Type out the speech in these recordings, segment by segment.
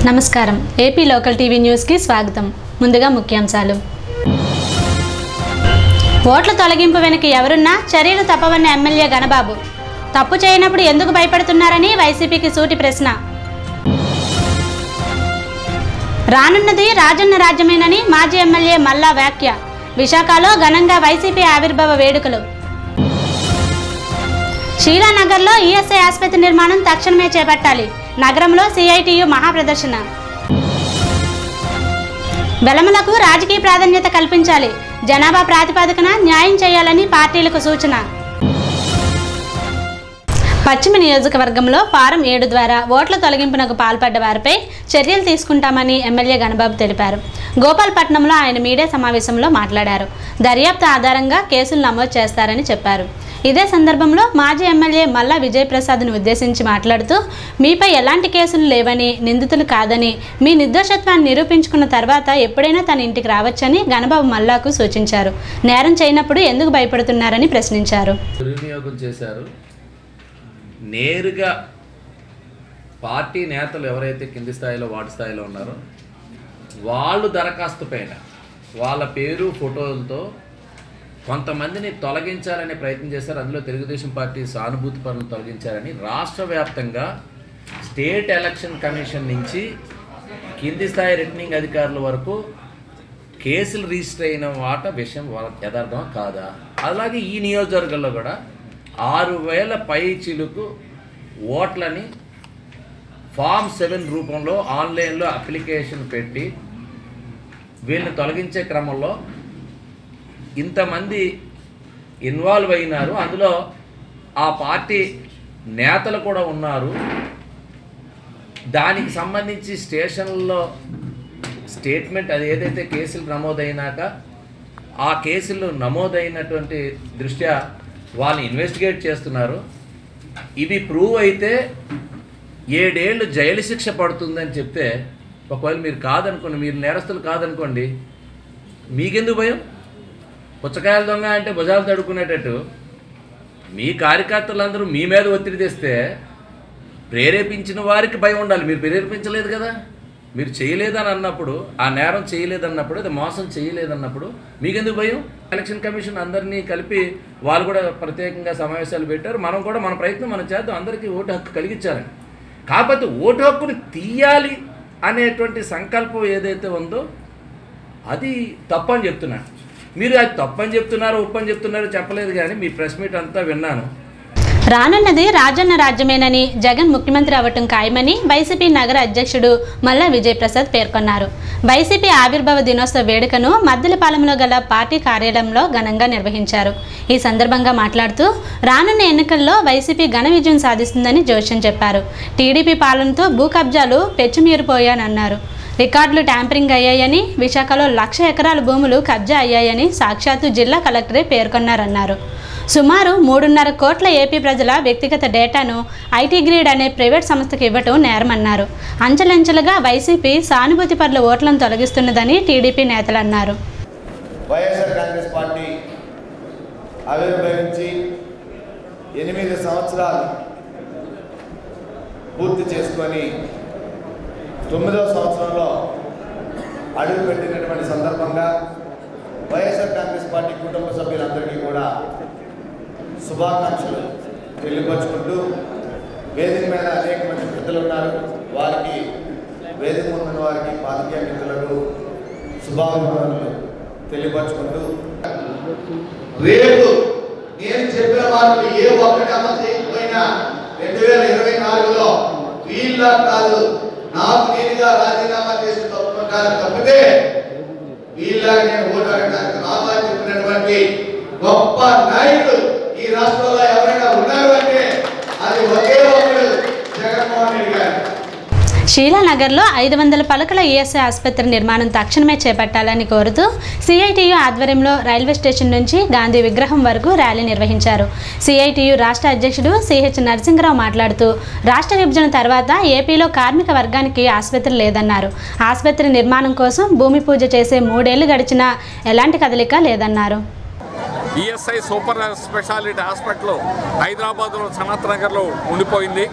నమస్కారం AP local TV న్యూస్కి స్వాగతం ముందుగా ముఖ్యాంశాలు ఓట్ల తొలగింపు వెనుక ఎవరున్నా చర్యలు తప్పవన్న ఎమ్మెల్యే గణబాబు తప్పు చేయనప్పుడు ఎందుకు భయపడుతున్నారని వైసీపీకి సూటి ప్రశ్న రానున్నది రాజన్న రాజ్యమేనని మాజీ ఎమ్మెల్యే మల్లా వ్యాఖ్య విశాఖలో ఘనంగా వైసీపీ ఆవిర్భావ వేడుకలు షీలానగర్లో ఈఎస్ఐ ఆసుపత్రి నిర్మాణం తక్షణమే చేపట్టాలి నగరంలో సిఐటియు మహాప్రదర్శన వెలమలకు రాజకీయ ప్రాధాన్యత కల్పించాలి జనాభా ప్రాతిపదికన న్యాయం చేయాలని పార్టీలకు సూచన పశ్చిమ నియోజకవర్గంలో ఫారం ఏడు ద్వారా ఓట్ల తొలగింపునకు పాల్పడ్డ వారిపై చర్యలు తీసుకుంటామని ఎమ్మెల్యే గణబాబు తెలిపారు గోపాల్పట్నంలో ఆయన మీడియా సమావేశంలో మాట్లాడారు దర్యాప్తు ఆధారంగా కేసులు నమోదు చేస్తారని చెప్పారు ఇదే సందర్భంలో మాజీ ఎమ్మెల్యే మల్లా విజయప్రసాద్ను ఉద్దేశించి మాట్లాడుతూ మీపై ఎలాంటి కేసులు లేవని నిందితులు కాదని మీ నిర్దోషత్వాన్ని నిరూపించుకున్న తర్వాత ఎప్పుడైనా తన ఇంటికి రావచ్చని గణబాబు మల్లాకు సూచించారు నేరం చేయనప్పుడు ఎందుకు భయపడుతున్నారని ప్రశ్నించారు దుర్వినియోగం చేశారు నేరుగా పార్టీ నేతలు ఎవరైతే కింది స్థాయిలో వార్డు స్థాయిలో ఉన్నారో వాళ్ళు దరఖాస్తు పైన వాళ్ళ పేరు ఫోటోలతో కొంతమందిని తొలగించాలనే ప్రయత్నం చేశారు అందులో తెలుగుదేశం పార్టీ సానుభూతి పనులు తొలగించారని రాష్ట్ర వ్యాప్తంగా స్టేట్ ఎలక్షన్ కమిషన్ నుంచి కింది స్థాయి రిటర్నింగ్ అధికారుల వరకు కేసులు రిజిస్టర్ అయిన వాట విషయం వాళ్ళ- యథార్థమా కాదా అలాగే ఈ నియోజకవర్గంలో కూడా ఆరు వేల పై చిలుకు ఓట్లని ఫామ్ సెవెన్ రూపంలో ఆన్లైన్లో అప్లికేషన్ పెట్టి వీళ్ళని తొలగించే క్రమంలో ఇంతమంది ఇన్వాల్వ్ అయినారు అందులో ఆ పార్టీ నేతలు కూడా ఉన్నారు దానికి సంబంధించి స్టేషన్లో స్టేట్మెంట్ అది ఏదైతే కేసులు నమోదైనాక ఆ కేసులు నమోదైనటువంటి దృష్ట్యా వాళ్ళు ఇన్వెస్టిగేట్ చేస్తున్నారు ఇవి ప్రూవ్ అయితే ఏడేళ్ళు జైలు శిక్ష పడుతుందని చెప్తే ఒకవేళ మీరు కాదనుకోండి మీరు నేరస్తులు కాదనుకోండి మీకెందుకు భయం పుచ్చకాయల దొంగ అంటే భుజాలు తడుకునేటట్టు మీ కార్యకర్తలందరూ మీ మీద ఒత్తిడి తెస్తే ప్రేరేపించిన వారికి భయం ఉండాలి మీరు ప్రేరేపించలేదు కదా మీరు చేయలేదని అన్నప్పుడు ఆ నేరం చేయలేదన్నప్పుడు అది మోసం చేయలేదన్నప్పుడు మీకెందుకు భయం ఎలక్షన్ కమిషన్ అందరినీ కలిపి వాళ్ళు కూడా ప్రత్యేకంగా సమావేశాలు పెట్టారు మనం కూడా మన ప్రయత్నం మనం చేద్దాం అందరికీ ఓటు హక్కు కలిగించాలని కాకపోతే ఓటు హక్కుని తీయాలి అనేటువంటి సంకల్పం ఏదైతే ఉందో అది తప్పని చెప్తున్నాను మీరు అది తప్పని చెప్తున్నారో ఒప్పని చెప్తున్నారో చెప్పలేదు కానీ మీ ప్రెస్ మీట్ అంతా విన్నాను రానున్నది రాజన్న రాజ్యమేనని జగన్ ముఖ్యమంత్రి అవ్వటం ఖాయమని వైసీపీ నగర అధ్యక్షుడు మల్లా విజయప్రసాద్ పేర్కొన్నారు వైసీపీ ఆవిర్భావ దినోత్సవ వేడుకను మద్దెలపాలెంలో గల పార్టీ కార్యాలయంలో ఘనంగా నిర్వహించారు ఈ సందర్భంగా మాట్లాడుతూ రానున్న ఎన్నికల్లో వైసీపీ ఘన విజయం సాధిస్తుందని జోష్యం చెప్పారు టీడీపీ పాలనతో భూ కబ్జాలు పెచ్చుమీరిపోయానన్నారు రికార్డులు ట్యాంపరింగ్ అయ్యాయని విశాఖలో లక్ష ఎకరాల భూములు కబ్జా అయ్యాయని సాక్షాత్తు జిల్లా కలెక్టరే పేర్కొన్నారన్నారు సుమారు మూడున్నర కోట్ల ఏపీ ప్రజల వ్యక్తిగత డేటాను ఐటీ గ్రీడ్ అనే ప్రైవేట్ సంస్థకు ఇవ్వటం నేరమన్నారు అంచెలంచెలుగా వైసీపీ సానుభూతి పరుల ఓట్లను తొలగిస్తున్నదని టీడీపీ నేతలు అన్నారు వైఎస్ఆర్ కాంగ్రెస్ పార్టీ ఆవిర్భవించి ఎనిమిది సంవత్సరాలు పూర్తి చేసుకొని తొమ్మిదవ సంవత్సరంలో అడుగుపెట్టినటువంటి సందర్భంగా వైఎస్ఆర్ కాంగ్రెస్ పార్టీ కుటుంబ సభ్యులందరికీ కూడా శుభాకాంక్షలు తెలియపరుచుకుంటూ వేదిక మీద అనేక మంది పెద్దలు ఉన్నారు వారికి వేదిక ముందున్న వారికి పాతికేయ మిత్రులకు శుభాభినందనలు తెలియపరుచుకుంటూ రేపు నేను చెప్పిన మాటలు ఏ ఒక్కటి అమలు చేయకపోయినా రెండు వేల ఇరవై నాలుగులో వీళ్ళ కాదు నాకు నేనుగా రాజీనామా చేసి తప్పుకుంటాను తప్పితే వీళ్ళ నేను ఓటు అడగడానికి రామని చెప్పినటువంటి గొప్ప నాయకుడు ఈ రాష్ట్రంలో ఎవరైనా ఉన్నారు అంటే అది ఒకే ఒక్కడు జగన్మోహన్ రెడ్డి గారు షీలానగర్లో ఐదు వందల పలకల ఈఎస్ఐ ఆసుపత్రి నిర్మాణం తక్షణమే చేపట్టాలని కోరుతూ సిఐటియు ఆధ్వర్యంలో రైల్వే స్టేషన్ నుంచి గాంధీ విగ్రహం వరకు ర్యాలీ నిర్వహించారు సిఐటియు రాష్ట్ర అధ్యక్షుడు సిహెచ్ నరసింహరావు మాట్లాడుతూ రాష్ట్ర విభజన తర్వాత ఏపీలో కార్మిక వర్గానికి ఆసుపత్రి లేదన్నారు ఆసుపత్రి నిర్మాణం కోసం భూమి పూజ చేసే మూడేళ్లు గడిచినా ఎలాంటి కదలిక లేదన్నారు ఈఎస్ఐ సూపర్ స్పెషాలిటీ హాస్పిటల్ హైదరాబాద్లో సనత్ నగర్లో ఉండిపోయింది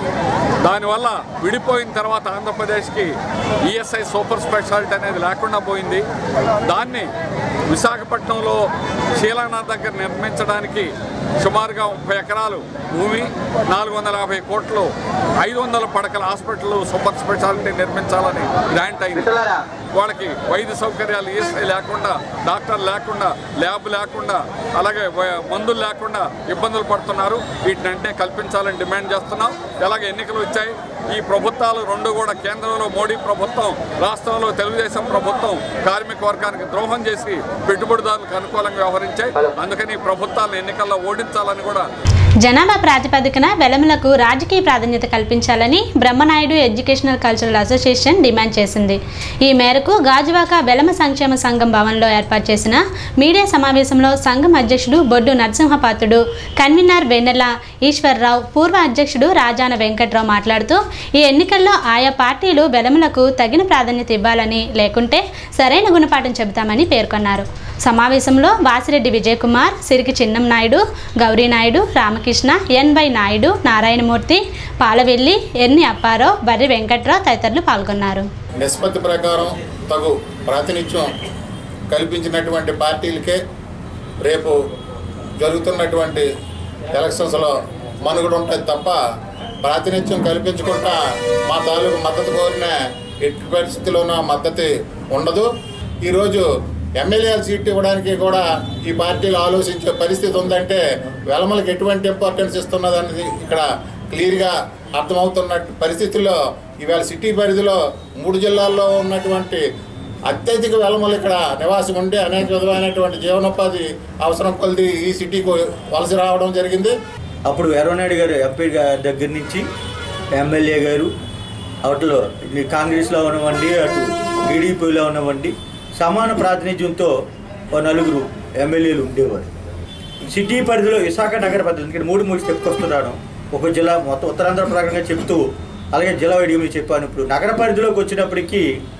దానివల్ల విడిపోయిన తర్వాత ఆంధ్రప్రదేశ్కి ఈఎస్ఐ సూపర్ స్పెషాలిటీ అనేది లేకుండా పోయింది దాన్ని విశాఖపట్నంలో శీలానాథ్ దగ్గర నిర్మించడానికి సుమారుగా ముప్పై ఎకరాలు భూమి నాలుగు వందల యాభై కోట్లు ఐదు వందల పడకల హాస్పిటల్ సూపర్ స్పెషాలిటీ నిర్మించాలని గ్రాంట్ అయింది వాళ్ళకి వైద్య సౌకర్యాలు ఈఎస్ఐ లేకుండా డాక్టర్ లేకుండా ల్యాబ్ లేకుండా అలాగే వ- మందులు లేకుండా ఇబ్బందులు పడుతున్నారు వీటిని వెంటనే కల్పించాలని డిమాండ్ చేస్తున్నాం అలాగే ఎన్నికలు వచ్చాయి ఈ ప్రభుత్వాలు రెండు కూడా కేంద్రంలో మోడీ ప్రభుత్వం రాష్ట్రంలో తెలుగుదేశం ప్రభుత్వం కార్మిక వర్గానికి ద్రోహం చేసి పెట్టుబడిదారులకు అనుకూలంగా వ్యవహరించాయి అందుకని ఈ ప్రభుత్వాలను ఎన్నికల్లో ఓడించాలని కూడా జనాభా ప్రాతిపదికన వెలములకు రాజకీయ ప్రాధాన్యత కల్పించాలని Brahmanaidu educational cultural association demand చేసింది ఈ మేరకు గాజువాక వెలమ సంక్షేమ సంఘం భవన్లో ఏర్పాటు చేసిన మీడియా సమావేశంలో సంఘం అధ్యక్షుడు బొడ్డు నరసింహపాత్రుడు కన్వీనర్ వెన్నెల ఈశ్వర్రావు పూర్వ అధ్యక్షుడు రాజాన వెంకట్రావు మాట్లాడుతూ ఈ ఎన్నికల్లో ఆయా పార్టీలు వెలములకు తగిన ప్రాధాన్యత ఇవ్వాలని లేకుంటే సరైన గుణపాఠం చెబుతామని పేర్కొన్నారు సమావేశంలో వాసిరెడ్డి విజయకుమార్ సిరికి చిన్నం నాయుడు గౌరీ నాయుడు రామకృష్ణ ఎన్వై నాయుడు నారాయణమూర్తి పాలవెల్లి ఎన్ని అప్పారావు బర్రి వెంకట్రావు తదితరులు పాల్గొన్నారు నిష్పత్తి ప్రకారం తగు ప్రాతినిధ్యం కల్పించినటువంటి పార్టీలకే రేపు జరుగుతున్నటువంటి ఎలక్షన్స్లో మనుగడ ఉంటుంది తప్ప ప్రాతినిధ్యం కల్పించకుండా మా తాలూకు మద్దతు కోరిన ఎట్టి పరిస్థితిలోనూ మద్దతు ఉండదు ఈరోజు ఎమ్మెల్యేల సీట్ ఇవ్వడానికి కూడా ఈ పార్టీలు ఆలోచించే పరిస్థితి ఉందంటే వెలమలకు ఎటువంటి ఇంపార్టెన్స్ ఇస్తున్నది అనేది ఇక్కడ క్లియర్గా అర్థమవుతున్న పరిస్థితుల్లో ఇవాళ సిటీ పరిధిలో మూడు జిల్లాల్లో ఉన్నటువంటి అత్యధిక వెలమలు ఇక్కడ నివాసం ఉండి అనేక విధమైనటువంటి జీవనోపాధి అవసరం కొలిది ఈ సిటీకి వలస రావడం జరిగింది అప్పుడు వీరవనాయుడు గారు ఎంపీ గారి దగ్గర నుంచి ఎమ్మెల్యే గారు అట్లో ఇది కాంగ్రెస్లో ఉన్నవండి అటు టీడీపీలో ఉన్నవండి సమాన ప్రాతినిధ్యంతో ఓ నలుగురు ఎమ్మెల్యేలు ఉండేవారు సిటీ పరిధిలో విశాఖ నగర పరిధి ఇక్కడ మూడు మూడు చెప్పుకొస్తున్నాను ఒక జిల్లా మొత్తం ఉత్తరాంధ్ర ప్రకారంగా చెప్తూ అలాగే జిల్లా వైద్యం చెప్పాను ఇప్పుడు నగర పరిధిలోకి వచ్చినప్పటికీ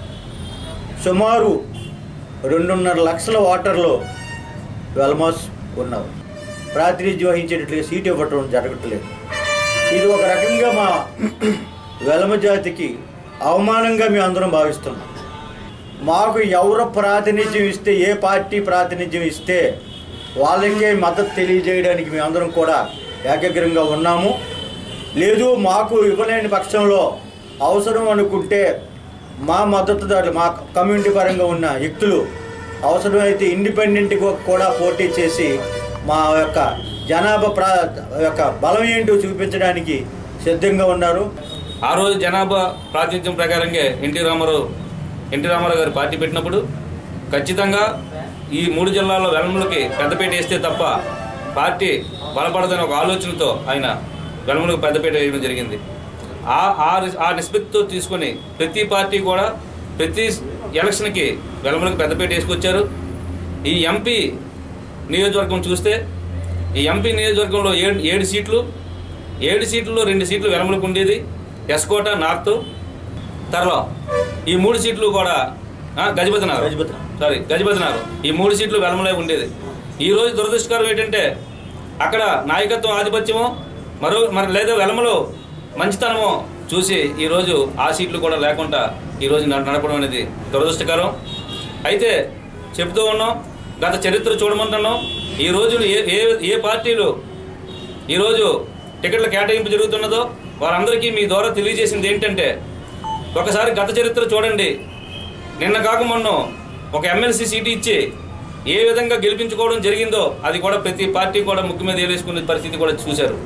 సుమారు రెండున్నర లక్షల వాటర్లో వెల్మాస్ ఉన్నారు ప్రాతినిధ్యం వహించేటట్లుగా సీటు ఇవ్వటం జరగట్లేదు ఇది ఒక రకంగా మా వెలమ జాతికి అవమానంగా మేము అందరం భావిస్తున్నాం మాకు ఎవరు ప్రాతినిధ్యం ఇస్తే ఏ పార్టీ ప్రాతినిధ్యం ఇస్తే వాళ్ళకే మద్దతు తెలియజేయడానికి మేమందరం కూడా ఏకాగ్రంగా ఉన్నాము లేదు మాకు ఇవ్వలేని పక్షంలో అవసరం అనుకుంటే మా మద్దతుదారులు మా కమ్యూనిటీ పరంగా ఉన్న వ్యక్తులు అవసరమైతే ఇండిపెండెంట్గా కూడా పోటీ చేసి మా యొక్క జనాభా ప్రా యొక్క బలం ఏంటో చూపించడానికి సిద్ధంగా ఉన్నారు ఆ రోజు జనాభా ప్రాతినిధ్యం ప్రకారంగా ఎన్టీ రామారావు ఎన్టీ రామారావు గారు పార్టీ పెట్టినప్పుడు ఖచ్చితంగా ఈ మూడు జిల్లాల్లో వెలములకి పెద్దపేట వేస్తే తప్ప పార్టీ బలపడదని ఒక ఆలోచనతో ఆయన వెలములకు పెద్దపేట వేయడం జరిగింది ఆ ఆ రి- ఆ నిష్పత్తితో తీసుకొని ప్రతి పార్టీ కూడా ప్రతి ఎలక్షన్కి వెలములకు పెద్దపేట వేసుకొచ్చారు ఈ ఎంపీ నియోజకవర్గం చూస్తే ఈ ఎంపీ నియోజకవర్గంలో ఏడు ఏడు సీట్లు ఏడు సీట్లలో రెండు సీట్లు వెలమలకు ఉండేది ఎస్కోట నార్త్ తర్వాత ఈ మూడు సీట్లు కూడా ఆ, గజపతినారు గజపతినారు. సారీ గజపతినారు ఈ మూడు సీట్లు వెలమలే ఉండేది ఈ రోజు దురదృష్టకరం ఏంటంటే అక్కడ నాయకత్వం ఆధిపత్యము మరో మరి లేదా వెలమలో మంచితనము చూసి ఈరోజు ఆ సీట్లు కూడా లేకుండా ఈరోజు నడ- నడపడం అనేది దురదృష్టకరం అయితే చెప్తూ ఉన్నాం గత చరిత్ర చూడమంటున్నాం ఈ రోజు ఏ ఏ ఏ పార్టీలు ఈరోజు టికెట్ల కేటాయింపు జరుగుతున్నదో వారందరికీ మీ ద్వారా తెలియజేసింది ఏంటంటే ఒకసారి గత చరిత్ర చూడండి నిన్న కాక మొన్న ఒక ఎమ్మెల్సీ సీటు ఇచ్చి ఏ విధంగా గెలిపించుకోవడం జరిగిందో అది కూడా ప్రతి పార్టీ కూడా ముక్కు మీద ఏలేసుకునే పరిస్థితి కూడా చూశారు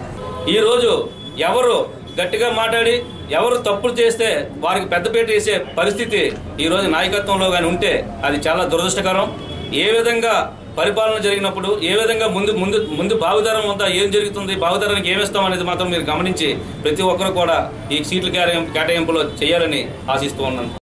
ఈరోజు ఎవరు గట్టిగా మాట్లాడి ఎవరు తప్పులు చేస్తే వారికి పెద్దపీట వేసే పరిస్థితి ఈరోజు నాయకత్వంలో కానీ ఉంటే అది చాలా దురదృష్టకరం ఏ విధంగా పరిపాలన జరిగినప్పుడు ఏ విధంగా ముందు ముందు ముందు భావితరం అంతా ఏం జరుగుతుంది భావితరానికి ఏమిస్తాం అనేది మాత్రం మీరు గమనించి ప్రతి ఒక్కరు కూడా ఈ సీట్ల కేటాయింపులో చేయాలని ఆశిస్తూ ఉన్నాను